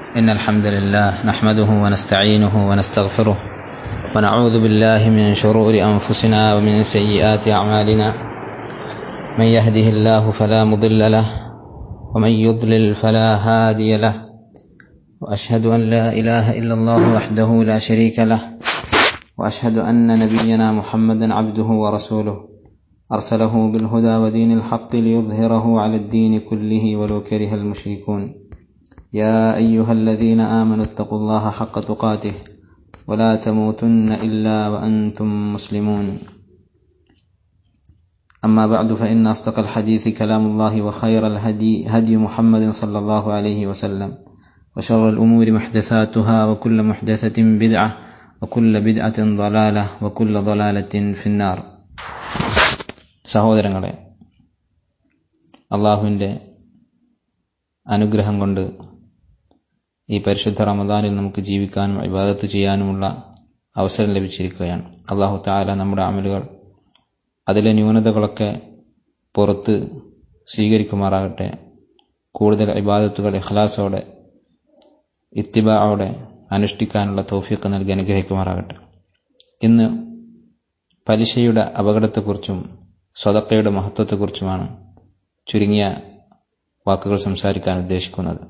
إن الحمد لله نحمده ونستعينه ونستغفره ونعوذ بالله من شرور أنفسنا ومن سيئات أعمالنا من يهده الله فلا مضل له ومن يضلل فلا هادي له وأشهد أن لا إله إلا الله وحده لا شريك له وأشهد أن نبينا محمدا عبده ورسوله أرسله بالهدى ودين الحق ليظهره على الدين كله ولو كره المشركون يا أيها الذين آمنوا اتقوا الله حق تقاته ولا تموتن إلا وأنتم مسلمون أما بعد فإن أصدق الحديث كلام الله وخير الهدي هدي محمد صلى الله عليه وسلم وشر الأمور محدثاتها وكل محدثة بدعة وكل بدعة ضلالة وكل ضلالة في النار സഹോദരങ്ങളെ അള്ളാഹുവിൻ്റെ അനുഗ്രഹം കൊണ്ട് ഈ പരിശുദ്ധ റമദാനിൽ നമുക്ക് ജീവിക്കാനും ഇബാദത്ത് ചെയ്യാനുമുള്ള അവസരം ലഭിച്ചിരിക്കുകയാണ് അള്ളാഹു താല നമ്മുടെ അമലുകൾ അതിലെ ന്യൂനതകളൊക്കെ പുറത്ത് സ്വീകരിക്കുമാറാകട്ടെ കൂടുതൽ ഇബാദത്തുകൾ ഇഖ്ലാസോടെ ഇത്തിബായോടെ അനുഷ്ഠിക്കാനുള്ള തൗഫീഖ് നൽകി അനുഗ്രഹിക്കുമാറാകട്ടെ ഇന്ന് പലിശയുടെ അപകടത്തെക്കുറിച്ചും സ്വതക്കയുടെ മഹത്വത്തെക്കുറിച്ചുമാണ് ചുരുങ്ങിയ വാക്കുകൾ സംസാരിക്കാൻ ഉദ്ദേശിക്കുന്നത്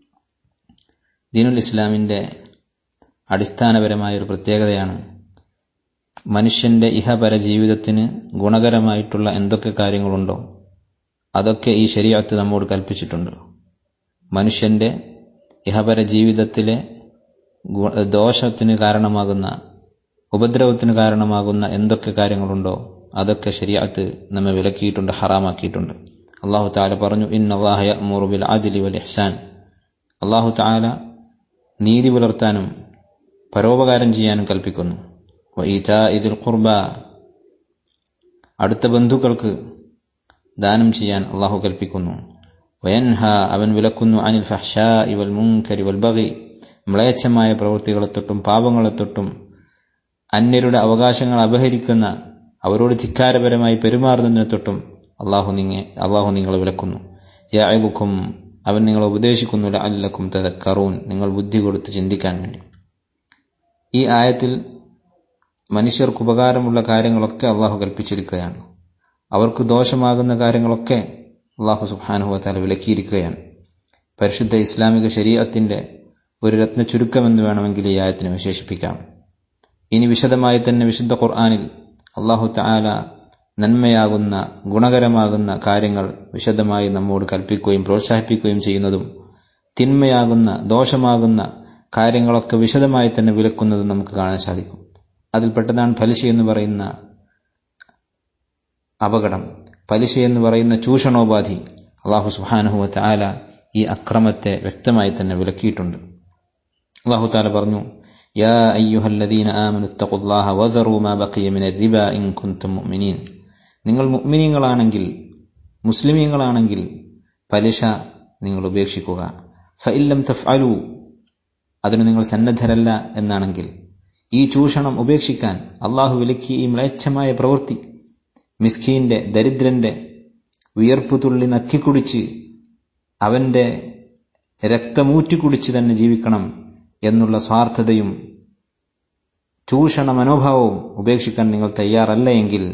ദീനുൽ ഇസ്ലാമിൻ്റെ അടിസ്ഥാനപരമായ ഒരു പ്രത്യേകതയാണ് മനുഷ്യന്റെ ഇഹപര ജീവിതത്തിന് ഗുണകരമായിട്ടുള്ള എന്തൊക്കെ കാര്യങ്ങളുണ്ടോ അതൊക്കെ ഈ ശരീരത്ത് നമ്മോട് കൽപ്പിച്ചിട്ടുണ്ട് മനുഷ്യന്റെ ഇഹപര ജീവിതത്തിലെ ദോഷത്തിന് കാരണമാകുന്ന ഉപദ്രവത്തിന് കാരണമാകുന്ന എന്തൊക്കെ കാര്യങ്ങളുണ്ടോ അതൊക്കെ ശരിയാത്ത് നമ്മെ വിലക്കിയിട്ടുണ്ട് ഹറാമാക്കിയിട്ടുണ്ട് അള്ളാഹു താല പറഞ്ഞു ഇന്നവാഹുബിൽ ആദിലി വൽ ഇഹ്സാൻ അള്ളാഹു താല നീതി പുലർത്താനും പരോപകാരം ചെയ്യാനും കൽപ്പിക്കുന്നു ഇതിൽ ഖുർബ അടുത്ത ബന്ധുക്കൾക്ക് ദാനം ചെയ്യാൻ അള്ളാഹു കൽപ്പിക്കുന്നു വയൻഹ അവൻ വിലക്കുന്നു അനിൽ ഫഹ്ഷാ ഇവൽ മുൻകരി വൽ ബഗി മ്ലേച്ഛമായ പ്രവൃത്തികളെ തൊട്ടും പാപങ്ങളെ തൊട്ടും അന്യരുടെ അവകാശങ്ങൾ അപഹരിക്കുന്ന അവരോട് ധിക്കാരപരമായി പെരുമാറുന്നതിനെ തൊട്ടും അള്ളാഹു നിങ്ങ അള്ളാഹു നിങ്ങളെ വിലക്കുന്നു യായബുക്കും അവൻ നിങ്ങളെ ഉപദേശിക്കുന്നു അല്ലക്കും തതക്കറൂൻ നിങ്ങൾ ബുദ്ധി കൊടുത്ത് ചിന്തിക്കാൻ വേണ്ടി ഈ ആയത്തിൽ മനുഷ്യർക്ക് ഉപകാരമുള്ള കാര്യങ്ങളൊക്കെ അള്ളാഹു കൽപ്പിച്ചിരിക്കുകയാണ് അവർക്ക് ദോഷമാകുന്ന കാര്യങ്ങളൊക്കെ അള്ളാഹു സുബാനുഭവത്താൽ വിലക്കിയിരിക്കുകയാണ് പരിശുദ്ധ ഇസ്ലാമിക ശരീരത്തിന്റെ ഒരു രത്ന ചുരുക്കമെന്ന് വേണമെങ്കിൽ ഈ ആയത്തിനെ വിശേഷിപ്പിക്കാം ഇനി വിശദമായി തന്നെ വിശുദ്ധ ഖുർആാനിൽ അള്ളാഹു താല നന്മയാകുന്ന ഗുണകരമാകുന്ന കാര്യങ്ങൾ വിശദമായി നമ്മോട് കൽപ്പിക്കുകയും പ്രോത്സാഹിപ്പിക്കുകയും ചെയ്യുന്നതും തിന്മയാകുന്ന ദോഷമാകുന്ന കാര്യങ്ങളൊക്കെ വിശദമായി തന്നെ വിലക്കുന്നതും നമുക്ക് കാണാൻ സാധിക്കും അതിൽപ്പെട്ടതാണ് പലിശ എന്ന് പറയുന്ന അപകടം പലിശ എന്ന് പറയുന്ന ചൂഷണോപാധി അള്ളാഹു സുഹാനുഹുവ താല ഈ അക്രമത്തെ വ്യക്തമായി തന്നെ വിലക്കിയിട്ടുണ്ട് അള്ളാഹു താല പറഞ്ഞു يا أيها الذين آمنوا اتقوا الله وذروا ما بقي من الربا إن كنتم مؤمنين നിങ്ങൾ മുഅ്മിനീങ്ങളാണെങ്കിൽ മുസ്ലിമീങ്ങളാണെങ്കിൽ പലിശ നിങ്ങൾ ഉപേക്ഷിക്കുക ഫഇല്ലം തഫ്അലു അതിന് നിങ്ങൾ സന്നദ്ധരല്ല എന്നാണെങ്കിൽ ഈ ചൂഷണം ഉപേക്ഷിക്കാൻ അള്ളാഹു വിലക്കി ഈ മ്ലേച്ഛമായ പ്രവൃത്തി മിസ്കീന്റെ ദരിദ്രന്റെ വിയർപ്പു തുള്ളി നക്കിക്കുടിച്ച് അവന്റെ രക്തമൂറ്റിക്കുടിച്ച് തന്നെ ജീവിക്കണം എന്നുള്ള സ്വാർത്ഥതയും ചൂഷണ മനോഭാവവും ഉപേക്ഷിക്കാൻ നിങ്ങൾ തയ്യാറല്ല എങ്കിൽ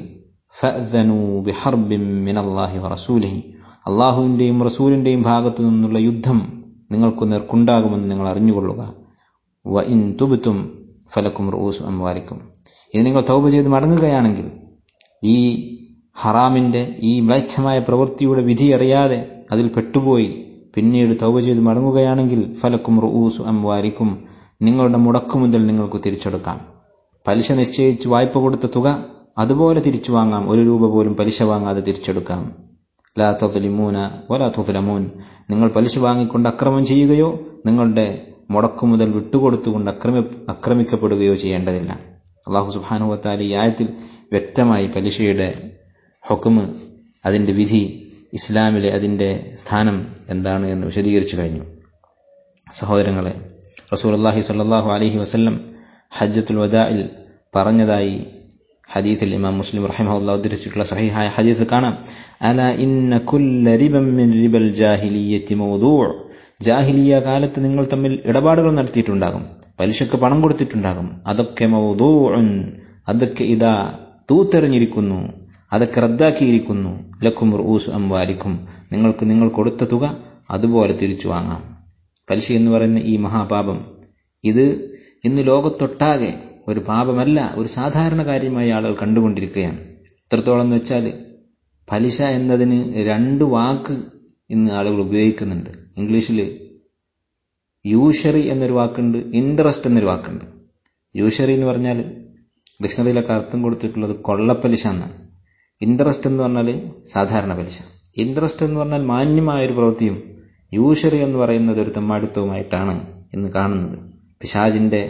അള്ളാഹുവിന്റെയും റസൂലിന്റെയും ഭാഗത്തു നിന്നുള്ള യുദ്ധം നിങ്ങൾക്ക് നേർക്കുണ്ടാകുമെന്ന് നിങ്ങൾ അറിഞ്ഞുകൊള്ളുക വ ഇൻ തുബുത്തും ഫലക്കും റൂസ് അമ്പാലിക്കും ഇത് നിങ്ങൾ തൗബ ചെയ്ത് മടങ്ങുകയാണെങ്കിൽ ഈ ഹറാമിന്റെ ഈ മ്ലേച്ഛമായ പ്രവൃത്തിയുടെ വിധി അറിയാതെ അതിൽ പെട്ടുപോയി പിന്നീട് തൗബ ചെയ്ത് മടങ്ങുകയാണെങ്കിൽ ഫലക്കും റൂസു അംവാരിക്കും നിങ്ങളുടെ മുടക്കു മുതൽ നിങ്ങൾക്ക് തിരിച്ചെടുക്കാം പലിശ നിശ്ചയിച്ച് വായ്പ കൊടുത്ത തുക അതുപോലെ തിരിച്ചു വാങ്ങാം ഒരു രൂപ പോലും പലിശ വാങ്ങാതെ തിരിച്ചെടുക്കാം ലാ തലിമൂന വലാ തുലമൂൻ നിങ്ങൾ പലിശ വാങ്ങിക്കൊണ്ട് അക്രമം ചെയ്യുകയോ നിങ്ങളുടെ മുടക്കു മുതൽ വിട്ടുകൊടുത്തുകൊണ്ട് അക്രമി ആക്രമിക്കപ്പെടുകയോ ചെയ്യേണ്ടതില്ല അള്ളാഹു സുബാനുവത്താൽ ഈ ആയത്തിൽ വ്യക്തമായി പലിശയുടെ ഹൊക്കുമ് അതിന്റെ വിധി ഇസ്ലാമിലെ അതിന്റെ സ്ഥാനം എന്താണ് എന്ന് വിശദീകരിച്ചു കഴിഞ്ഞു സഹോദരങ്ങളെ റസൂൽ അള്ളാഹി സല്ലാഹു അലഹി വസ്ല്ലം ഹജ്ജത്തുൽ വദായിൽ പറഞ്ഞതായി ഹദീസിൽ ഇമാം മുസ്ലിം റഹിമഹുല്ല ഉദ്ധരിച്ചിട്ടുള്ള സഹിഹായ ഹദീസ് കാണാം അല ഇന്ന കുല്ല റിബം മിൻ റിബൽ ജാഹിലിയത്തി മൗദൂ' ജാഹിലിയ കാലത്ത് നിങ്ങൾ തമ്മിൽ ഇടപാടുകൾ നടത്തിയിട്ടുണ്ടാകും പലിശക്ക് പണം കൊടുത്തിട്ടുണ്ടാകും അതൊക്കെ മൗദൂഉൻ അതൊക്കെ ഇതാ തൂത്തെറിഞ്ഞിരിക്കുന്നു അതൊക്കെ റദ്ദാക്കിയിരിക്കുന്നു ലക്കും റൂസ് അംവാലിക്കും നിങ്ങൾക്ക് നിങ്ങൾ കൊടുത്ത തുക അതുപോലെ തിരിച്ചു വാങ്ങാം പലിശ എന്ന് പറയുന്ന ഈ മഹാപാപം ഇത് ഇന്ന് ലോകത്തൊട്ടാകെ ഒരു പാപമല്ല ഒരു സാധാരണ കാര്യമായി ആളുകൾ കണ്ടുകൊണ്ടിരിക്കുകയാണ് എത്രത്തോളം എന്ന് വെച്ചാൽ പലിശ എന്നതിന് രണ്ട് വാക്ക് ഇന്ന് ആളുകൾ ഉപയോഗിക്കുന്നുണ്ട് ഇംഗ്ലീഷിൽ യൂഷറി എന്നൊരു വാക്കുണ്ട് ഇൻട്രസ്റ്റ് എന്നൊരു വാക്കുണ്ട് യൂഷറി എന്ന് പറഞ്ഞാൽ ഡിക്ഷണറിയിലൊക്കെ അർത്ഥം കൊടുത്തിട്ടുള്ളത് കൊള്ളപ്പലിശ എന്നാണ് ഇൻട്രസ്റ്റ് എന്ന് പറഞ്ഞാൽ സാധാരണ പലിശ ഇൻട്രസ്റ്റ് എന്ന് പറഞ്ഞാൽ മാന്യമായ ഒരു പ്രവൃത്തിയും യൂഷറി എന്ന് പറയുന്നത് ഒരു തെമ്മാടിത്തവുമായിട്ടാണ് ഇന്ന് കാണുന്നത് പിശാജിന്റെ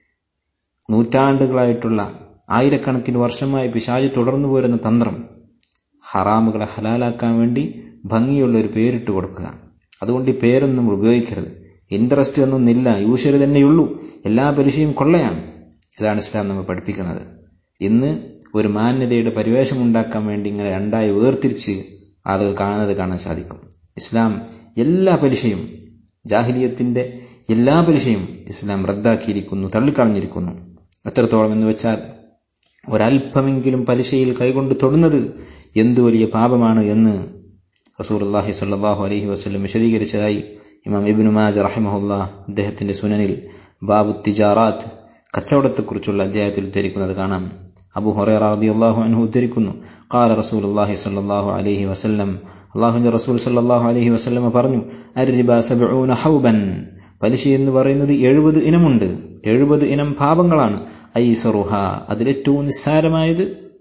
നൂറ്റാണ്ടുകളായിട്ടുള്ള ആയിരക്കണക്കിന് വർഷമായി പിശാജ് തുടർന്നു പോരുന്ന തന്ത്രം ഹറാമുകളെ ഹലാലാക്കാൻ വേണ്ടി ഭംഗിയുള്ള ഒരു പേരിട്ട് കൊടുക്കുക അതുകൊണ്ട് ഈ പേരൊന്നും നമ്മൾ ഉപയോഗിക്കരുത് ഇൻട്രസ്റ്റ് എന്നൊന്നില്ല യൂഷ്വലി തന്നെയുള്ളൂ എല്ലാ പലിശയും കൊള്ളയാണ് ഇതാണ് ഇസ്ലാം നമ്മൾ പഠിപ്പിക്കുന്നത് ഇന്ന് ഒരു മാന്യതയുടെ പരിവേഷം ഉണ്ടാക്കാൻ വേണ്ടി ഇങ്ങനെ രണ്ടായി വേർതിരിച്ച് ആളുകൾ കാണുന്നത് കാണാൻ സാധിക്കും ഇസ്ലാം എല്ലാ പലിശയും ജാഹിലിയത്തിന്റെ എല്ലാ പലിശയും ഇസ്ലാം റദ്ദാക്കിയിരിക്കുന്നു തള്ളിക്കളഞ്ഞിരിക്കുന്നു എത്രത്തോളം എന്ന് വെച്ചാൽ ഒരല്പമെങ്കിലും പലിശയിൽ കൈകൊണ്ട് തൊടുന്നത് എന്തു വലിയ പാപമാണ് എന്ന് റസൂൽ അള്ളാഹി സല്ലാഹു അലഹി വസ്ലം വിശദീകരിച്ചതായി ഇമാം ഇബിനു മാജ് റഹിമഹുല്ല അദ്ദേഹത്തിന്റെ സുനനിൽ ബാബു തിജാറാത്ത് കച്ചവടത്തെക്കുറിച്ചുള്ള അധ്യായത്തിൽ ഉദ്ധരിക്കുന്നത് കാണാം അബു ഹുറൈറ റളിയല്ലാഹു അൻഹു ഉദ്ധരിക്കുന്നു ഖാല റസൂലുള്ളാഹി സ്വല്ലല്ലാഹു അലൈഹി വസല്ലം അള്ളാഹുവിന്റെ റസൂൽ സല്ലല്ലാഹു അലൈഹി വസല്ലം പറഞ്ഞു അർരിബ സബ്ഊന ഹൗബൻ പലിശ എന്ന് പറയുന്നത് എഴുപത് ഇനമുണ്ട് എഴുപത് ഇനം പാപങ്ങളാണ് ഐസറുഹ അതിലേറ്റവും നിസ്സാരമായത്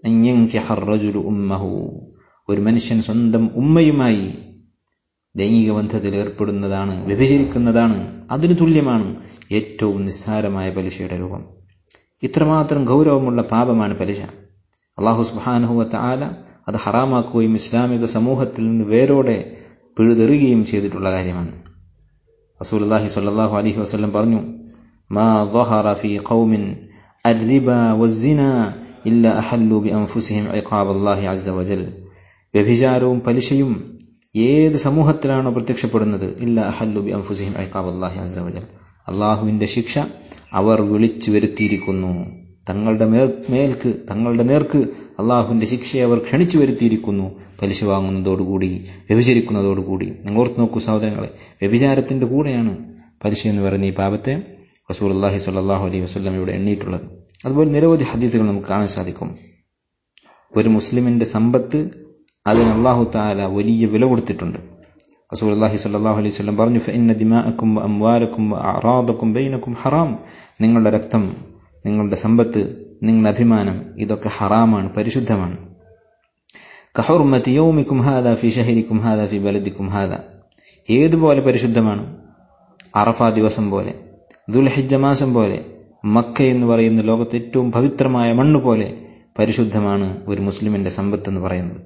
റജുലു ഉമ്മഹു ഒരു മനുഷ്യൻ സ്വന്തം ഉമ്മയുമായി ലൈംഗിക ബന്ധത്തിൽ ഏർപ്പെടുന്നതാണ് വ്യഭിചരിക്കുന്നതാണ് അതിന് തുല്യമാണ് ഏറ്റവും നിസ്സാരമായ പലിശയുടെ രൂപം ഇത്രമാത്രം ഗൗരവമുള്ള പാപമാണ് പലിശ അള്ളാഹു സുബാനുഹുവത്ത ആല അത് ഹറാമാക്കുകയും ഇസ്ലാമിക സമൂഹത്തിൽ നിന്ന് വേരോടെ പിഴുതെറുകയും ചെയ്തിട്ടുള്ള കാര്യമാണ് റസൂലുള്ളാഹി സ്വല്ലല്ലാഹു അലൈഹി വസല്ലം പറഞ്ഞു മാ ظهر في قوم الربا والزنا إلا أحلوا بأنفسهم عقاب الله عز وجل വ്യഭിചാരവും പലിശയും ഏത് സമൂഹത്തിലാണോ പ്രത്യക്ഷപ്പെടുന്നത് ഇല്ല അഹല്ലു ബി അൻഫുസിഹിം ഐഖാബ് അല്ലാഹി അസ്സ വജൽ അള്ളാഹുവിന്റെ ശിക്ഷ അവർ വിളിച്ചു വരുത്തിയിരിക്കുന്നു തങ്ങളുടെ മേൽ മേൽക്ക് തങ്ങളുടെ നേർക്ക് അള്ളാഹുവിന്റെ ശിക്ഷയെ അവർ ക്ഷണിച്ചു വരുത്തിയിരിക്കുന്നു പലിശ വാങ്ങുന്നതോടുകൂടി വ്യഭിചരിക്കുന്നതോടുകൂടി നിങ്ങൾ ഓർത്ത് നോക്കൂ സഹോദരങ്ങളെ വ്യഭിചാരത്തിന്റെ കൂടെയാണ് പലിശ എന്ന് പറയുന്ന ഈ പാപത്തെ റസൂൽ അള്ളാഹി സ്വല്ലാഹു അലൈഹി വസ്ലം ഇവിടെ എണ്ണിയിട്ടുള്ളത് അതുപോലെ നിരവധി ഹദീസുകൾ നമുക്ക് കാണാൻ സാധിക്കും ഒരു മുസ്ലിമിന്റെ സമ്പത്ത് അതിന് അള്ളാഹു താല വലിയ വില കൊടുത്തിട്ടുണ്ട് റസൂൽ അള്ളാഹി സ്വല്ലല്ലാഹു അലൈഹി വസല്ലം പറഞ്ഞു ഫഇന്ന ദിമാഅക്കും അംവാലക്കും അറാദക്കും ബൈനക്കും ഹറാം നിങ്ങളുടെ രക്തം നിങ്ങളുടെ സമ്പത്ത് നിങ്ങളുടെ അഭിമാനം ഇതൊക്കെ ഹറാമാണ് പരിശുദ്ധമാണ് കഹുർമത്തി യൗമിക്കും ഹാദ ഫി ഷഹരിക്കും ഹാദ ഫി ബലദിക്കും ഹാദ ഏതുപോലെ പരിശുദ്ധമാണ് അറഫ ദിവസം പോലെ ദുൽഹിജ്ജ മാസം പോലെ മക്ക എന്ന് പറയുന്ന ലോകത്തെ ഏറ്റവും പവിത്രമായ മണ്ണ് പോലെ പരിശുദ്ധമാണ് ഒരു മുസ്ലിമിന്റെ സമ്പത്ത് എന്ന് പറയുന്നത്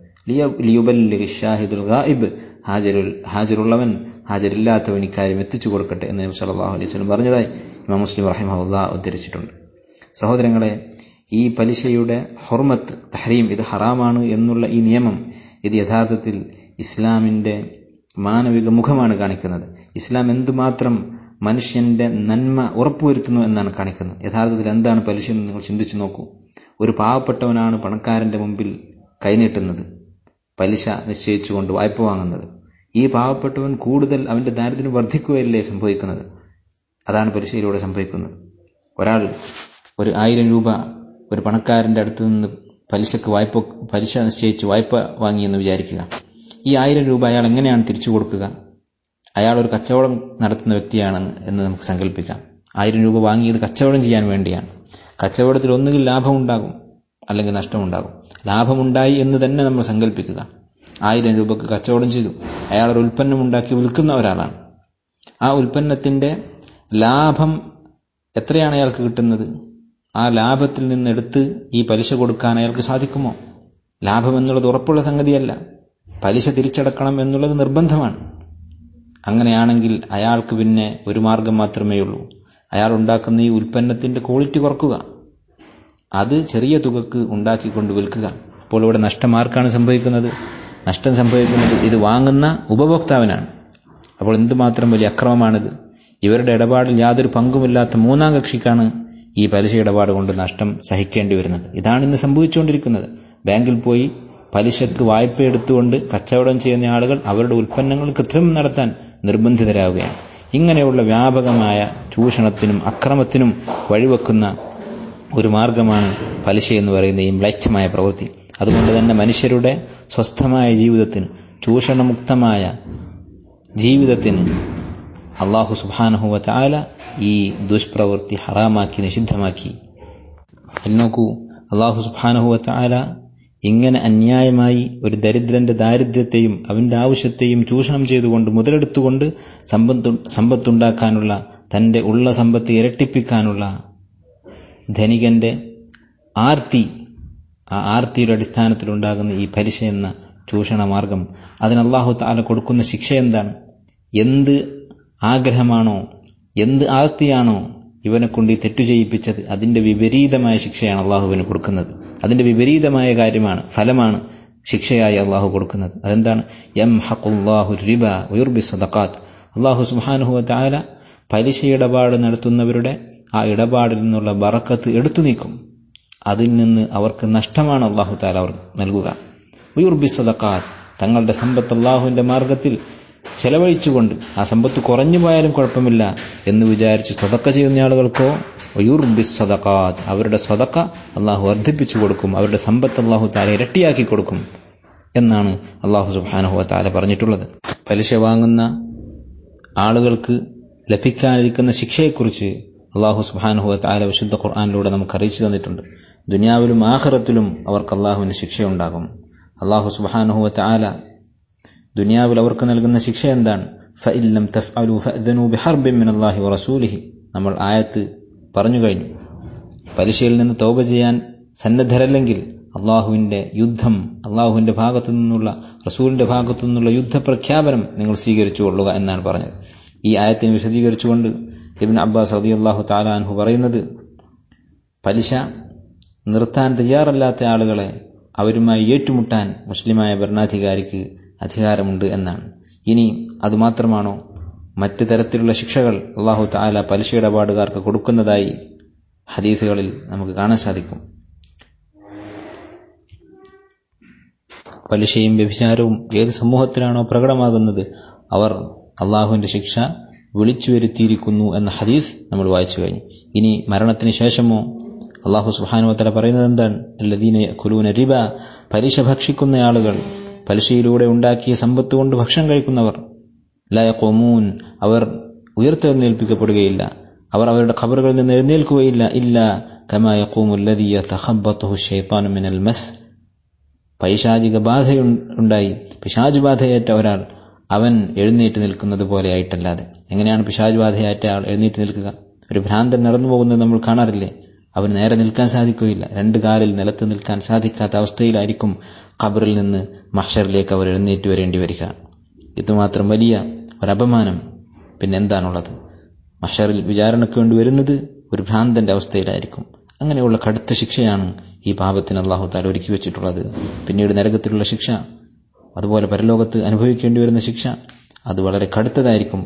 ഷാഹിദുൽ ഗായിബ് ഹാജരുൽ ഹാജരുള്ളവൻ ഹാജരില്ലാത്തവൻ ഇക്കാര്യം എത്തിച്ചു കൊടുക്കട്ടെ എന്ന് നബി സല്ലല്ലാഹു അലൈഹി വസല്ലം പറഞ്ഞതായി ഇമാം മുസ്ലിം റഹിമഹുല്ലാ ഉദ്ധരിച്ചിട്ടുണ്ട് സഹോദരങ്ങളെ ഈ പലിശയുടെ ഹുർമത്ത് തഹരീം ഇത് ഹറാമാണ് എന്നുള്ള ഈ നിയമം ഇത് യഥാർത്ഥത്തിൽ ഇസ്ലാമിന്റെ മാനവിക മുഖമാണ് കാണിക്കുന്നത് ഇസ്ലാം എന്തുമാത്രം മനുഷ്യന്റെ നന്മ ഉറപ്പുവരുത്തുന്നു എന്നാണ് കാണിക്കുന്നത് യഥാർത്ഥത്തിൽ എന്താണ് പലിശ എന്ന് നിങ്ങൾ ചിന്തിച്ചു നോക്കൂ ഒരു പാവപ്പെട്ടവനാണ് പണക്കാരന്റെ മുമ്പിൽ കൈനീട്ടുന്നത് പലിശ നിശ്ചയിച്ചുകൊണ്ട് വായ്പ വാങ്ങുന്നത് ഈ പാവപ്പെട്ടവൻ കൂടുതൽ അവന്റെ ദാരിദ്ര്യം വർദ്ധിക്കുകയല്ലേ സംഭവിക്കുന്നത് അതാണ് പലിശയിലൂടെ സംഭവിക്കുന്നത് ഒരാൾ ഒരു ആയിരം രൂപ ഒരു പണക്കാരന്റെ അടുത്ത് നിന്ന് പലിശക്ക് വായ്പ പലിശ നിശ്ചയിച്ച് വായ്പ വാങ്ങിയെന്ന് വിചാരിക്കുക ഈ ആയിരം രൂപ അയാൾ എങ്ങനെയാണ് തിരിച്ചു കൊടുക്കുക അയാൾ ഒരു കച്ചവടം നടത്തുന്ന വ്യക്തിയാണ് എന്ന് നമുക്ക് സങ്കല്പിക്കാം ആയിരം രൂപ വാങ്ങിയത് കച്ചവടം ചെയ്യാൻ വേണ്ടിയാണ് കച്ചവടത്തിൽ ഒന്നുകിൽ ലാഭമുണ്ടാകും അല്ലെങ്കിൽ നഷ്ടമുണ്ടാകും ലാഭമുണ്ടായി എന്ന് തന്നെ നമ്മൾ സങ്കല്പിക്കുക ആയിരം രൂപക്ക് കച്ചവടം ചെയ്തു അയാൾ ഒരു ഉൽപ്പന്നം ഉണ്ടാക്കി വിൽക്കുന്ന ഒരാളാണ് ആ ഉൽപ്പന്നത്തിന്റെ ലാഭം എത്രയാണ് അയാൾക്ക് കിട്ടുന്നത് ആ ലാഭത്തിൽ നിന്നെടുത്ത് ഈ പലിശ കൊടുക്കാൻ അയാൾക്ക് സാധിക്കുമോ ലാഭം എന്നുള്ളത് ഉറപ്പുള്ള സംഗതിയല്ല പലിശ തിരിച്ചടക്കണം എന്നുള്ളത് നിർബന്ധമാണ് അങ്ങനെയാണെങ്കിൽ അയാൾക്ക് പിന്നെ ഒരു മാർഗം മാത്രമേ ഉള്ളൂ അയാൾ ഉണ്ടാക്കുന്ന ഈ ഉൽപ്പന്നത്തിന്റെ ക്വാളിറ്റി കുറക്കുക അത് ചെറിയ തുകക്ക് ഉണ്ടാക്കിക്കൊണ്ട് വിൽക്കുക അപ്പോൾ ഇവിടെ നഷ്ടം ആർക്കാണ് സംഭവിക്കുന്നത് നഷ്ടം സംഭവിക്കുന്നത് ഇത് വാങ്ങുന്ന ഉപഭോക്താവിനാണ് അപ്പോൾ എന്തുമാത്രം വലിയ അക്രമമാണിത് ഇവരുടെ ഇടപാടിൽ യാതൊരു പങ്കുമില്ലാത്ത മൂന്നാം കക്ഷിക്കാണ് ഈ പലിശ ഇടപാട് കൊണ്ട് നഷ്ടം സഹിക്കേണ്ടി വരുന്നത് ഇതാണ് ഇന്ന് സംഭവിച്ചുകൊണ്ടിരിക്കുന്നത് ബാങ്കിൽ പോയി പലിശക്ക് വായ്പ എടുത്തുകൊണ്ട് കച്ചവടം ചെയ്യുന്ന ആളുകൾ അവരുടെ ഉൽപ്പന്നങ്ങൾ കൃത്രിമം നടത്താൻ നിർബന്ധിതരാവുകയാണ് ഇങ്ങനെയുള്ള വ്യാപകമായ ചൂഷണത്തിനും അക്രമത്തിനും വഴിവെക്കുന്ന ഒരു മാർഗമാണ് പലിശ എന്ന് പറയുന്ന ഈ മ്ലേച്ഛമായ പ്രവൃത്തി അതുകൊണ്ട് തന്നെ മനുഷ്യരുടെ സ്വസ്ഥമായ ജീവിതത്തിന് ചൂഷണമുക്തമായ ജീവിതത്തിന് അള്ളാഹു സുബാനഹുവ ചാല ഈ ദുഷ്പ്രവൃത്തി ഹറാമാക്കി നിഷിദ്ധമാക്കി നോക്കൂ അള്ളാഹു സുബാനഹുവ ചാല ഇങ്ങനെ അന്യായമായി ഒരു ദരിദ്രന്റെ ദാരിദ്ര്യത്തെയും അവന്റെ ആവശ്യത്തെയും ചൂഷണം ചെയ്തുകൊണ്ട് മുതലെടുത്തുകൊണ്ട് സമ്പത്ത് സമ്പത്തുണ്ടാക്കാനുള്ള തന്റെ ഉള്ള സമ്പത്ത് ഇരട്ടിപ്പിക്കാനുള്ള ധനികന്റെ ആർത്തി ആ ആർത്തിയുടെ അടിസ്ഥാനത്തിലുണ്ടാകുന്ന ഈ പലിശ എന്ന ചൂഷണ മാർഗം അതിന് അള്ളാഹു താല കൊടുക്കുന്ന ശിക്ഷ എന്താണ് എന്ത് ആഗ്രഹമാണോ എന്ത് ആർത്തിയാണോ ഇവനെ കൊണ്ട് ഈ തെറ്റു ചെയ്യിപ്പിച്ചത് അതിന്റെ വിപരീതമായ ശിക്ഷയാണ് അള്ളാഹുവിന് കൊടുക്കുന്നത് അതിന്റെ വിപരീതമായ കാര്യമാണ് ഫലമാണ് ശിക്ഷയായി അള്ളാഹു കൊടുക്കുന്നത് അതെന്താണ് എം ഹഖുല്ലാഹു റിബ ഉയർബി സദക്കാത്ത് അള്ളാഹു സുബാനുഹുവ താല പലിശ ഇടപാട് നടത്തുന്നവരുടെ ആ ഇടപാടിൽ നിന്നുള്ള ബറക്കത്ത് എടുത്തു നീക്കും അതിൽ നിന്ന് അവർക്ക് നഷ്ടമാണ് അള്ളാഹു താല അവർ നൽകുക ഉയുർബി സദക്കാത്ത് തങ്ങളുടെ സമ്പത്ത് അള്ളാഹുവിന്റെ മാർഗത്തിൽ ചെലവഴിച്ചുകൊണ്ട് ആ സമ്പത്ത് കുറഞ്ഞു പോയാലും കുഴപ്പമില്ല എന്ന് വിചാരിച്ച് സ്വതക്ക ചെയ്യുന്ന ആളുകൾക്കോ ഒയൂർബി സദക്കാത്ത് അവരുടെ സ്വതക്ക അള്ളാഹു വർദ്ധിപ്പിച്ചു കൊടുക്കും അവരുടെ സമ്പത്ത് അള്ളാഹു താല ഇരട്ടിയാക്കി കൊടുക്കും എന്നാണ് അള്ളാഹു സുബാനഹു താല പറഞ്ഞിട്ടുള്ളത് പലിശ വാങ്ങുന്ന ആളുകൾക്ക് ലഭിക്കാനിരിക്കുന്ന ശിക്ഷയെക്കുറിച്ച് അള്ളാഹു സുബാനുഹു താല വിശുദ്ധ ഖുർആാനിലൂടെ നമുക്ക് അറിയിച്ചു തന്നിട്ടുണ്ട് ദുനിയാവിലും ആഹ്റത്തിലും അവർക്ക് അള്ളാഹുവിന് ശിക്ഷയുണ്ടാകും അള്ളാഹു സുബാനുഹു താല ദുനിയാവിൽ അവർക്ക് നൽകുന്ന ശിക്ഷ എന്താണ് ഫഇല്ലം തഫ്അലു ഫഅദനു ബിഹർബിൻ മിനല്ലാഹി വറസൂലിഹി നമ്മൾ ആയത്ത് പറഞ്ഞു കഴിഞ്ഞു പലിശയിൽ നിന്ന് തൗബ ചെയ്യാൻ സന്നദ്ധരല്ലെങ്കിൽ അള്ളാഹുവിന്റെ യുദ്ധം അള്ളാഹുവിന്റെ ഭാഗത്തു നിന്നുള്ള റസൂലിന്റെ ഭാഗത്തു നിന്നുള്ള യുദ്ധപ്രഖ്യാപനം നിങ്ങൾ സ്വീകരിച്ചു കൊള്ളുക എന്നാണ് പറഞ്ഞത് ഈ ആയത്തിനെ വിശദീകരിച്ചുകൊണ്ട് ഇബിൻ അബ്ബാസ് റതി അള്ളാഹു താലാൻഹു പറയുന്നത് പലിശ നിർത്താൻ തയ്യാറല്ലാത്ത ആളുകളെ അവരുമായി ഏറ്റുമുട്ടാൻ മുസ്ലിമായ ഭരണാധികാരിക്ക് അധികാരമുണ്ട് എന്നാണ് ഇനി അതുമാത്രമാണോ മറ്റു തരത്തിലുള്ള ശിക്ഷകൾ അള്ളാഹു താല പലിശ ഇടപാടുകാർക്ക് കൊടുക്കുന്നതായി ഹദീസുകളിൽ നമുക്ക് കാണാൻ സാധിക്കും പലിശയും വ്യഭിചാരവും ഏത് സമൂഹത്തിലാണോ പ്രകടമാകുന്നത് അവർ അള്ളാഹുവിന്റെ ശിക്ഷ വിളിച്ചു വരുത്തിയിരിക്കുന്നു എന്ന ഹദീസ് നമ്മൾ വായിച്ചു കഴിഞ്ഞു ഇനി മരണത്തിന് ശേഷമോ അള്ളാഹു സുബാനുവത്തല പറയുന്നത് എന്താണ് അല്ലദീന കുലൂന റിബ പലിശ ഭക്ഷിക്കുന്ന ആളുകൾ പലിശയിലൂടെ ഉണ്ടാക്കിയ സമ്പത്ത് കൊണ്ട് ഭക്ഷണം കഴിക്കുന്നവർ ലയക്കോമൂൻ അവർ ഉയർത്തെഴുന്നേൽപ്പിക്കപ്പെടുകയില്ല അവർ അവരുടെ ഖബറുകളിൽ നിന്ന് എഴുന്നേൽക്കുകയില്ല ഇല്ല കമായക്കോമുല്ലതീയ തഹബത്തുഹു ഷെയ്ത്താനു മിനൽ മസ് പൈശാചിക ബാധയുണ്ടായി പിശാജ് ബാധയേറ്റ ഒരാൾ അവൻ എഴുന്നേറ്റ് നിൽക്കുന്നത് പോലെ ആയിട്ടല്ലാതെ എങ്ങനെയാണ് പിശാജ് ബാധയേറ്റ ആൾ എഴുന്നേറ്റ് നിൽക്കുക ഒരു ഭ്രാന്തൻ നടന്നു പോകുന്നത് നമ്മൾ കാണാറില്ലേ അവന് നേരെ നിൽക്കാൻ സാധിക്കുകയില്ല രണ്ട് കാലിൽ നിലത്ത് നിൽക്കാൻ സാധിക്കാത്ത അവസ്ഥയിലായിരിക്കും ഖബറിൽ നിന്ന് മഹ്ഷറിലേക്ക് അവർ എഴുന്നേറ്റ് വരേണ്ടി വരിക ഇതുമാത്രം വലിയ ഒരപമാനം പിന്നെ എന്താണുള്ളത് മഹ്ഷറിൽ വിചാരണയ്ക്ക് വേണ്ടി വരുന്നത് ഒരു ഭ്രാന്തന്റെ അവസ്ഥയിലായിരിക്കും അങ്ങനെയുള്ള കടുത്ത ശിക്ഷയാണ് ഈ പാപത്തിന് അള്ളാഹു താല ഒരുക്കി വെച്ചിട്ടുള്ളത് പിന്നീട് നരകത്തിലുള്ള ശിക്ഷ അതുപോലെ പരലോകത്ത് അനുഭവിക്കേണ്ടി വരുന്ന ശിക്ഷ അത് വളരെ കടുത്തതായിരിക്കും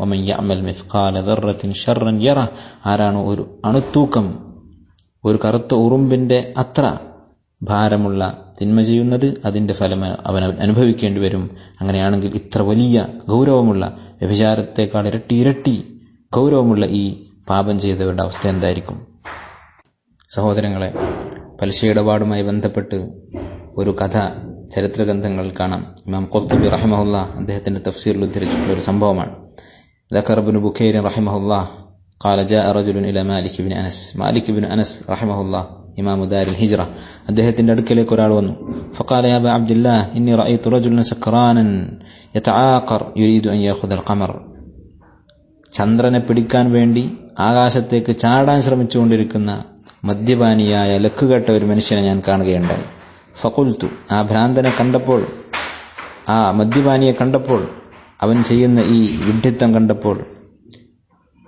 ആരാണോ ഒരു അണുത്തൂക്കം ഒരു കറുത്ത ഉറുമ്പിന്റെ അത്ര ഭാരമുള്ള തിന്മ ചെയ്യുന്നത് അതിന്റെ ഫലം അവൻ അനുഭവിക്കേണ്ടി വരും അങ്ങനെയാണെങ്കിൽ ഇത്ര വലിയ ഗൗരവമുള്ള വ്യഭിചാരത്തെക്കാൾ ഇരട്ടി ഇരട്ടി ഗൗരവമുള്ള ഈ പാപം ചെയ്തവരുടെ അവസ്ഥ എന്തായിരിക്കും സഹോദരങ്ങളെ പലിശ ഇടപാടുമായി ബന്ധപ്പെട്ട് ഒരു കഥ ചരിത്രഗ്രന്ഥങ്ങളിൽ കാണാം ഇമാം ഖുർത്തുബി റഹിമഹുല്ല അദ്ദേഹത്തിന്റെ തഫ്സീറിൽ ഉദ്ധരിച്ചിട്ടുള്ള ഒരു സംഭവമാണ് ذكر ابن بكير رحمه الله قال جاء رجل إلى مالك بن أنس مالك بن أنس رحمه الله إمام دار الهجرة അദ്ദേഹത്തിന്റെ അടുക്കലേക്ക് ഒരാൾ വന്നു فقال يا أبا عبد الله إني رأيت رجلا سكرانا يتعاقر يريد أن يأخذ القمر ചന്ദ്രനെ പിടിക്കാൻ വേണ്ടി ആകാശത്തേക്ക് ചാടാൻ ശ്രമിച്ചുകൊണ്ടിരിക്കുന്ന മദ്യപാനിയായ ലക്കുകെട്ട ഒരു മനുഷ്യനെ ഞാൻ കാണുകയുണ്ടായി ഫക്കുൽത്തു ആ ഭ്രാന്തനെ കണ്ടപ്പോൾ ആ മദ്യപാനിയെ കണ്ടപ്പോൾ അവൻ ചെയ്യുന്ന ഈ വിഡ്ഢിത്തം കണ്ടപ്പോൾ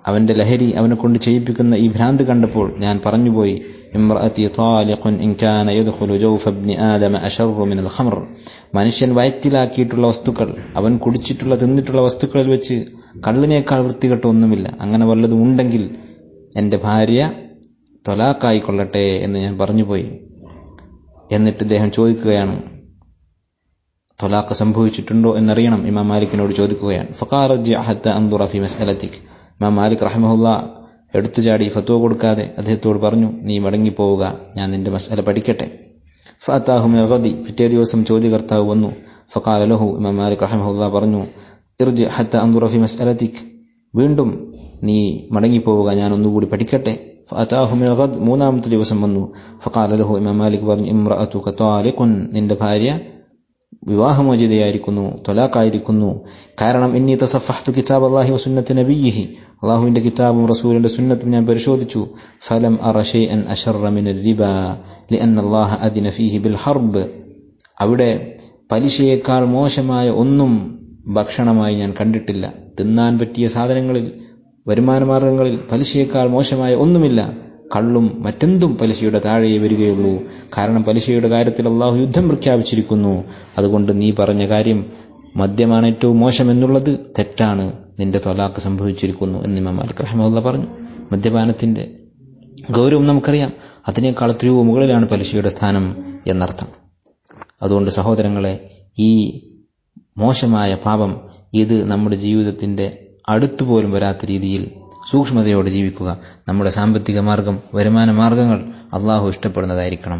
അവന്റെ ലഹരി അവനെ കൊണ്ട് ചെയ്യിപ്പിക്കുന്ന ഈ ഭ്രാന്ത് കണ്ടപ്പോൾ ഞാൻ പറഞ്ഞുപോയി ഇമ്രഅതി താലിഖുൻ ഇൻ കാന യദ്ഖുലു ജൗഫ ഇബ്നി ആദമ അശർറു മിനൽ ഖമർ മനുഷ്യൻ വയറ്റിലാക്കിയിട്ടുള്ള വസ്തുക്കൾ അവൻ കുടിച്ചിട്ടുള്ള തിന്നിട്ടുള്ള വസ്തുക്കളിൽ വെച്ച് കള്ളിനേക്കാൾ വൃത്തികെട്ട ഒന്നുമില്ല അങ്ങനെ വല്ലതും ഉണ്ടെങ്കിൽ എൻ്റെ ഭാര്യ തൊലാക്കായിക്കൊള്ളട്ടെ എന്ന് ഞാൻ പറഞ്ഞുപോയി എന്നിട്ട് ഇദ്ദേഹം ചോദിക്കുകയാണ് തൊലാക്ക് സംഭവിച്ചിട്ടുണ്ടോ എന്നറിയണം ഇമാം മാലിക്കിനോട് ചോദിക്കുകയാണ് ഫി മസ്അലത്തിക് ഇമാം മാലിക് റഹ്മുല്ല എടുത്തു ചാടി ഫത്വ കൊടുക്കാതെ അദ്ദേഹത്തോട് പറഞ്ഞു നീ മടങ്ങിപ്പോവുക ഞാൻ നിന്റെ മസ്അല പഠിക്കട്ടെ ഫാത്താഹു ഗദി പിറ്റേ ദിവസം ചോദ്യകർത്താവ് വന്നു ഫഖാല ലഹു ഇമാം മാലിക് റഹ്മുല്ല പറഞ്ഞു ഇർജി ഹത്ത അന്തുറ ഫി മസ്അലത്തിക് വീണ്ടും നീ മടങ്ങിപ്പോവുക ഞാൻ ഒന്നുകൂടി പഠിക്കട്ടെ ഫാത്താഹു ഗദ് മൂന്നാമത്തെ ദിവസം വന്നു ഫഖാല ലഹു ഇമാം മാലിക് പറഞ്ഞു ഇമ്രഅതുക താലിഖുൻ നിന്റെ ഭാര്യ വിവാഹമോചിതയായിരിക്കുന്നു തൊലാക്കായിരിക്കുന്നു കാരണം ഇന്നി തസഫഹ്തു കിതാബ് അള്ളാഹി വസുന്നത്ത് നബിയിഹി അള്ളാഹുവിന്റെ കിതാബും റസൂലിന്റെ സുന്നത്തും ഞാൻ പരിശോധിച്ചു ഫലം അറ ഷൈഅൻ അശറ മിൻ റിബ ലിഅന്ന അല്ലാഹ അദിന ഫീഹി ബിൽ ഹർബ് അവിടെ പലിശയേക്കാൾ മോശമായ ഒന്നും ഭക്ഷണമായി ഞാൻ കണ്ടിട്ടില്ല തിന്നാൻ പറ്റിയ സാധനങ്ങളിൽ വരുമാനമാർഗങ്ങളിൽ പലിശയേക്കാൾ മോശമായ ഒന്നുമില്ല കള്ളും മറ്റെന്തും പലിശയുടെ താഴെയേ വരികയുള്ളൂ കാരണം പലിശയുടെ കാര്യത്തിൽ അള്ളാഹു യുദ്ധം പ്രഖ്യാപിച്ചിരിക്കുന്നു അതുകൊണ്ട് നീ പറഞ്ഞ കാര്യം മദ്യമാണ് ഏറ്റവും മോശം എന്നുള്ളത് തെറ്റാണ് നിന്റെ തൊലാക്ക് സംഭവിച്ചിരിക്കുന്നു എന്ന് ഇമാം മാലിക് റഹ്മുല്ല പറഞ്ഞു മദ്യപാനത്തിന്റെ ഗൗരവം നമുക്കറിയാം അതിനേക്കാൾ എത്രയോ മുകളിലാണ് പലിശയുടെ സ്ഥാനം എന്നർത്ഥം അതുകൊണ്ട് സഹോദരങ്ങളെ ഈ മോശമായ പാപം ഇത് നമ്മുടെ ജീവിതത്തിന്റെ അടുത്തുപോലും വരാത്ത രീതിയിൽ സൂക്ഷ്മതയോടെ ജീവിക്കുക നമ്മുടെ സാമ്പത്തിക മാർഗം വരുമാന മാർഗങ്ങൾ അള്ളാഹു ഇഷ്ടപ്പെടുന്നതായിരിക്കണം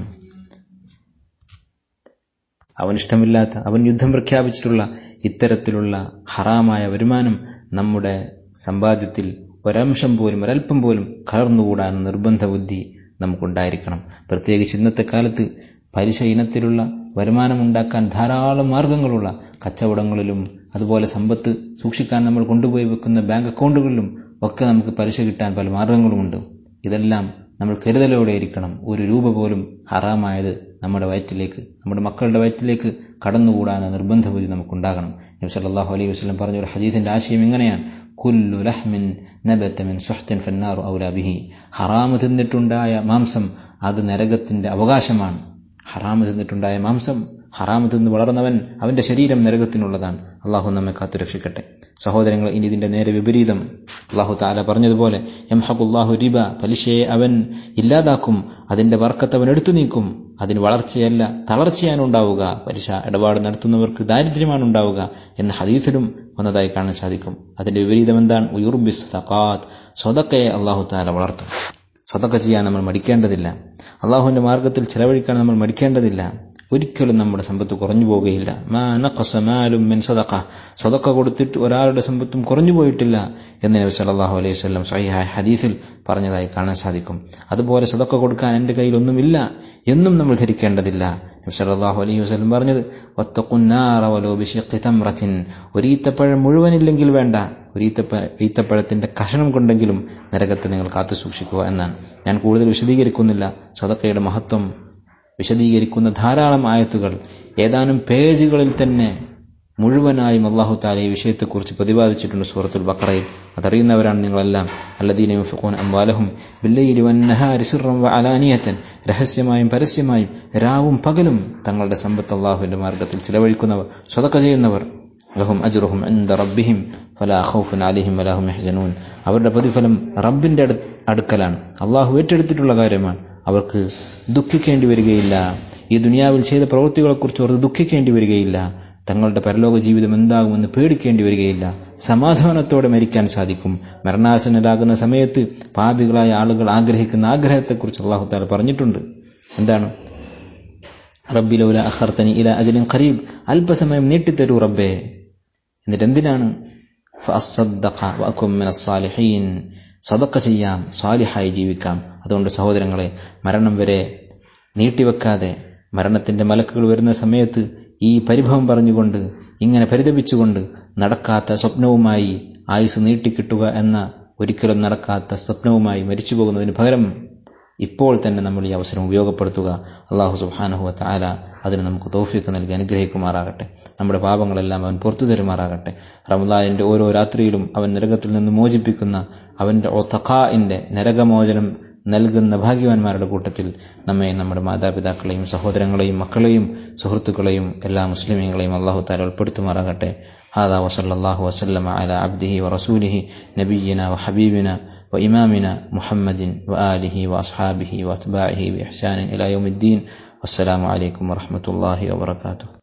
അവൻ ഇഷ്ടമില്ലാത്ത അവൻ യുദ്ധം പ്രഖ്യാപിച്ചിട്ടുള്ള ഇത്തരത്തിലുള്ള ഹറാമായ വരുമാനം നമ്മുടെ സമ്പാദ്യത്തിൽ ഒരംശം പോലും ഒരൽപ്പം പോലും കലർന്നുകൂടാ എന്ന നിർബന്ധ ബുദ്ധി നമുക്കുണ്ടായിരിക്കണം പ്രത്യേകിച്ച് ഇന്നത്തെ കാലത്ത് പലിശ ഇനത്തിലുള്ള വരുമാനമുണ്ടാക്കാൻ ധാരാളം മാർഗങ്ങളുള്ള കച്ചവടങ്ങളിലും അതുപോലെ സമ്പത്ത് സൂക്ഷിക്കാൻ നമ്മൾ കൊണ്ടുപോയി വെക്കുന്ന ബാങ്ക് അക്കൗണ്ടുകളിലും ഒക്കെ നമുക്ക് പലിശ കിട്ടാൻ പല മാർഗങ്ങളുമുണ്ട് ഇതെല്ലാം നമ്മൾ കരുതലോടെ ഇരിക്കണം ഒരു രൂപ പോലും ഹറാമായത് നമ്മുടെ വയറ്റിലേക്ക് നമ്മുടെ മക്കളുടെ വയറ്റിലേക്ക് കടന്നുകൂടാന്ന നിർബന്ധ ബുദ്ധി നമുക്കുണ്ടാകണം നബി സല്ലല്ലാഹു അലൈഹി വസല്ലം പറഞ്ഞ ഒരു ഹദീസിന്റെ ആശയം ഇങ്ങനെയാണ് കുല്ലു ലഹ്മിൻ നബത മിൻ സുഹ്തിൻ ഫന്നാറു ഔലാ ബിഹി ഹറാമ് തിന്നിട്ടുണ്ടായ മാംസം അത് നരകത്തിന്റെ അവകാശമാണ് ഹറാമ് തിന്നിട്ടുണ്ടായ മാംസം ഹറാമ് തിന്ന് വളർന്നവൻ അവന്റെ ശരീരം നരകത്തിനുള്ളതാണ് അള്ളാഹു നമ്മെ കാത്തുരക്ഷിക്കട്ടെ സഹോദരങ്ങൾ ഇനി ഇതിന്റെ നേരെ വിപരീതം അള്ളാഹു താല പറഞ്ഞതുപോലെ എംഹഖുല്ലാഹു റിബ പലിശയെ അവൻ ഇല്ലാതാക്കും അതിന്റെ വർക്കത്ത് അവൻ എടുത്തു നീക്കും അതിന് വളർച്ചയല്ല തളർച്ചയാണ് ഉണ്ടാവുക പലിശ ഇടപാട് നടത്തുന്നവർക്ക് ദാരിദ്ര്യമാണ് ഉണ്ടാവുക എന്ന ഹദീസിലും വന്നതായി കാണാൻ സാധിക്കും അതിന്റെ വിപരീതം എന്താണ് ഉയുർബിസ് തക്കാത്ത് സ്വതക്കയെ അള്ളാഹു താല വളർത്തും സ്വതക്ക ചെയ്യാൻ നമ്മൾ മടിക്കേണ്ടതില്ല അള്ളാഹുവിന്റെ മാർഗത്തിൽ ചെലവഴിക്കാൻ നമ്മൾ മടിക്കേണ്ടതില്ല ഒരിക്കലും നമ്മുടെ സമ്പത്ത് കുറഞ്ഞു പോവുകയില്ല സ്വതക്ക കൊടുത്തിട്ട് ഒരാളുടെ സമ്പത്തും കുറഞ്ഞു പോയിട്ടില്ല എന്ന് നബി സല്ലല്ലാഹു അലൈഹി വസല്ലം സഹിഹായ ഹദീസിൽ പറഞ്ഞതായി കാണാൻ സാധിക്കും അതുപോലെ സ്വതക്ക കൊടുക്കാൻ എൻ്റെ കയ്യിൽ ഒന്നുമില്ല എന്നും നമ്മൾ ധരിക്കേണ്ടതില്ല നബി സല്ലല്ലാഹു അലൈഹി വസല്ലം പറഞ്ഞത് ഒരു ഈത്തപ്പഴം മുഴുവനില്ലെങ്കിൽ വേണ്ട ഒരു ഈത്തപ്പ ഈത്തപ്പഴത്തിന്റെ കഷണം കൊണ്ടെങ്കിലും നരകത്തെ നിങ്ങൾ കാത്തു സൂക്ഷിക്കുക എന്നാണ് ഞാൻ കൂടുതൽ വിശദീകരിക്കുന്നില്ല സ്വതക്കയുടെ മഹത്വം വിശദീകരിക്കുന്ന ധാരാളം ആയത്തുകൾ ഏതാനും പേജുകളിൽ തന്നെ മുഴുവനായും അള്ളാഹു താല ഈ വിഷയത്തെക്കുറിച്ച് പ്രതിപാദിച്ചിട്ടുണ്ട് സൂറത്തുൽ ബക്കറയിൽ അതറിയുന്നവരാണ് നിങ്ങളെല്ലാം അല്ലദീന അംവാലഹും അലാനിയത്തൻ രഹസ്യമായും പരസ്യമായും രാവും പകലും തങ്ങളുടെ സമ്പത്ത് അള്ളാഹുവിന്റെ മാർഗത്തിൽ ചിലവഴിക്കുന്നവർ സ്വതക്ക ചെയ്യുന്നവർ ലഹും അജുറുഹും എന്ത റബ്ബിഹിം ഫലാ ഖൗഫുൻ അലിഹിം വലാഹും യഹ്സനൂൻ അവരുടെ പ്രതിഫലം റബ്ബിന്റെ അടുക്കലാണ് അള്ളാഹു ഏറ്റെടുത്തിട്ടുള്ള കാര്യമാണ് അവർക്ക് ദുഃഖിക്കേണ്ടി വരികയില്ല ഈ ദുനിയാവിൽ ചെയ്ത പ്രവൃത്തികളെക്കുറിച്ച് അവർക്ക് ദുഃഖിക്കേണ്ടി വരികയില്ല തങ്ങളുടെ പരലോക ജീവിതം എന്താകുമെന്ന് പേടിക്കേണ്ടി വരികയില്ല സമാധാനത്തോടെ മരിക്കാൻ സാധിക്കും മരണാസന്നരാകുന്ന സമയത്ത് പാപികളായ ആളുകൾ ആഗ്രഹിക്കുന്ന ആഗ്രഹത്തെക്കുറിച്ച് അള്ളാഹു താല പറഞ്ഞിട്ടുണ്ട് എന്താണ് റബ്ബിലൗല അഖർത്തനി ഇല അജലിൻ ഖരീബ് അല്പസമയം നീട്ടിത്തരൂ റബ്ബേ എന്നിട്ട് എന്തിനാണ് സദക്ക ചെയ്യാം സ്വാലിഹായി ജീവിക്കാം അതുകൊണ്ട് സഹോദരങ്ങളെ മരണം വരെ നീട്ടിവെക്കാതെ മരണത്തിന്റെ മലക്കുകൾ വരുന്ന സമയത്ത് ഈ പരിഭവം പറഞ്ഞുകൊണ്ട് ഇങ്ങനെ പരിതപിച്ചുകൊണ്ട് നടക്കാത്ത സ്വപ്നവുമായി ആയുസ് നീട്ടിക്കിട്ടുക എന്ന ഒരിക്കലും നടക്കാത്ത സ്വപ്നവുമായി മരിച്ചു പോകുന്നതിന് പകരം ഇപ്പോൾ തന്നെ നമ്മൾ ഈ അവസരം ഉപയോഗപ്പെടുത്തുക അള്ളാഹു സുബാനഹുവ താല അതിന് നമുക്ക് തോഫിക്ക് നൽകി അനുഗ്രഹിക്കുമാറാകട്ടെ നമ്മുടെ പാപങ്ങളെല്ലാം അവൻ പുറത്തു തരുമാറാകട്ടെ റമദാനിന്റെ ഓരോ രാത്രിയിലും അവൻ നരകത്തിൽ നിന്ന് മോചിപ്പിക്കുന്ന അവന്റെ ഒത്തഖാഇന്റെ നരകമോചനം നൽകുന്ന ഭാഗ്യവാന്മാരുടെ കൂട്ടത്തിൽ നമ്മെ നമ്മുടെ മാതാപിതാക്കളെയും സഹോദരങ്ങളെയും മക്കളെയും സുഹൃത്തുക്കളെയും എല്ലാ മുസ്ലിമീങ്ങളെയും അള്ളാഹു താല ഉൾപ്പെടുത്തുമാറാകട്ടെ هذا وصلى الله وسلم على عبده ورسوله نبينا وحبيبنا وإمامنا محمد وآله وأصحابه وأتباعه بإحسان إلى يوم الدين والسلام عليكم ورحمة الله وبركاته